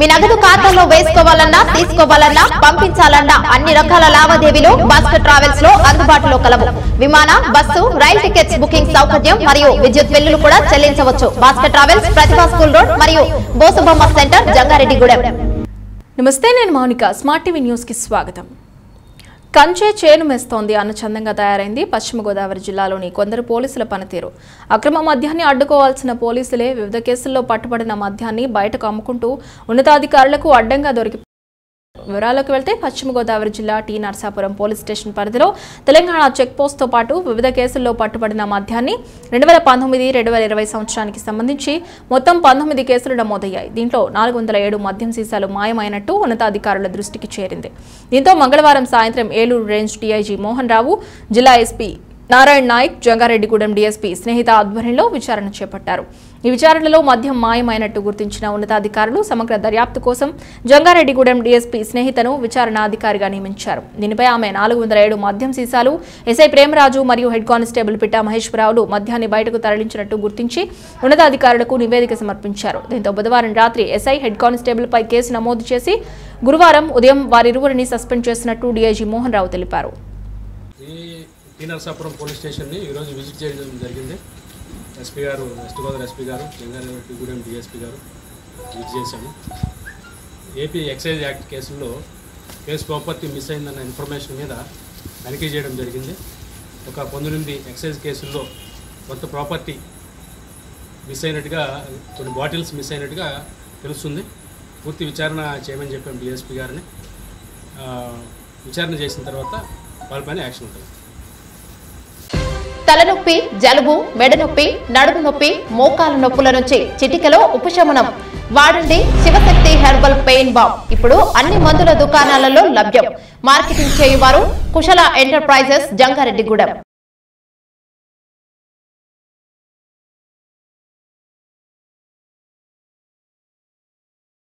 మీ నగదు ఖాతాలో వేసుకోవాలన్నా తీసుకోవాలన్నా పంపించాలన్నా అన్ని రకాల లావాదేవీలు భాస్కర్ ట్రావెల్స్ లో అందుబాటులో కలవు విమాన బస్సు రైల్ టికెట్స్ బుకింగ్ సౌకర్యం మరియు విద్యుత్ బిల్లులు కూడా చెల్లించవచ్చు Bhaskar travels Pratibha school road మరియు బోసుబొమ్మ సెంటర్ జంగారెడ్డిగూడెం నమస్తే నేను మౌనిక స్మార్ట్ టీవీ న్యూస్కి స్వాగతం కంచే చేను మెస్తోంది అన్న చందంగా తయారైంది పశ్చిమ గోదావరి జిల్లాలోని కొందరు పోలీసుల పనితీరు అక్రమ మద్యాన్ని అడ్డుకోవాల్సిన పోలీసులే వివిధ కేసుల్లో పట్టుబడిన మద్యాన్ని బయటకు అమ్ముకుంటూ ఉన్నతాధికారులకు అడ్డంగా దొరికి వివరాల్లోకి వెళ్తే పశ్చిమ గోదావరి జిల్లా టీ నర్సాపురం పోలీస్ స్టేషన్ పరిధిలో తెలంగాణ చెక్ పోస్ట్తో పాటు వివిధ కేసుల్లో పట్టుబడిన మద్యాన్ని రెండు వేల పంతొమ్మిది రెండు వేల ఇరవై సంవత్సరానికి సంబంధించి మొత్తం పంతొమ్మిది కేసులు నమోదయ్యాయి దీంట్లో నాలుగు వందల ఏడు మద్యం సీసాలు మాయమైనట్టు ఉన్నతాధికారుల దృష్టికి చేరింది దీంతో మంగళవారం సాయంత్రం ఏలూరు రేంజ్ డీఐజీ మోహన్ రావు జిల్లా ఎస్పీ నారాయణ నాయక్ జంగారెడ్డిగూడెం డీఎస్పీ స్నేహిత ఆధ్వర్యంలో విచారణ చేపట్టారు ఈ విచారణలో మద్యం మాయమైనట్టు గుర్తించిన ఉన్నతాధికారులు సమగ్ర దర్యాప్తు కోసం జంగారెడ్డిగూడెం డీఎస్పీ స్నేహితను విచారణ అధికారిగా నియమించారు దీనిపై ఆమె నాలుగు వందల ఏడు మద్యం సీసాలు ఎస్ఐ ప్రేమరాజు మరియు హెడ్ కానిస్టేబుల్ పిట్టా మహేశ్వరరావులు మద్యాన్ని బయటకు తరలించినట్టు గుర్తించి ఉన్నతాధికారులకు నివేదిక సమర్పించారు దీంతో బుధవారం రాత్రి ఎస్ఐ హెడ్ కానిస్టేబుల్ పై కేసు నమోదు చేసి గురువారం ఉదయం వారిరువురిని సస్పెండ్ చేసినట్టు డీఐజీ మోహన్ రావు తెలిపారు ఈ టీ నరసాపురం పోలీస్ స్టేషన్ని ఈరోజు విజిట్ చేయడం జరిగింది ఎస్పీ గారు వెస్ట్ గోదావరి ఎస్పీ గారు గూడెం డిఎస్పీ గారు విజిట్ చేశాము ఏపీ ఎక్సైజ్ యాక్ట్ కేసుల్లో కేసు ప్రాపర్టీ మిస్ అయిందన్న ఇన్ఫర్మేషన్ మీద తనిఖీ చేయడం జరిగింది ఒక పంతొమ్మిది ఎక్సైజ్ కేసుల్లో కొంత ప్రాపర్టీ మిస్ అయినట్టుగా కొన్ని బాటిల్స్ మిస్ అయినట్టుగా తెలుస్తుంది పూర్తి విచారణ చేయమని చెప్పాం డిఎస్పీ గారిని ఆ, విచారణ చేసిన తర్వాత వాళ్ళపైన యాక్షన్ ఉంటుంది తలనొప్పి జలుబు మెడనొప్పి నడుము నొప్పి మోకాల నొప్పుల నుంచి చిటికలో ఉపశమనం వాడండి శివశక్తి హెర్బల్ పెయిన్ బామ్ ఇప్పుడు అన్ని మందుల దుకాణాలలో లభ్యం మార్కెటింగ్ చేయువారు కుశల ఎంటర్ప్రైజెస్ జంగారెడ్డిగూడెం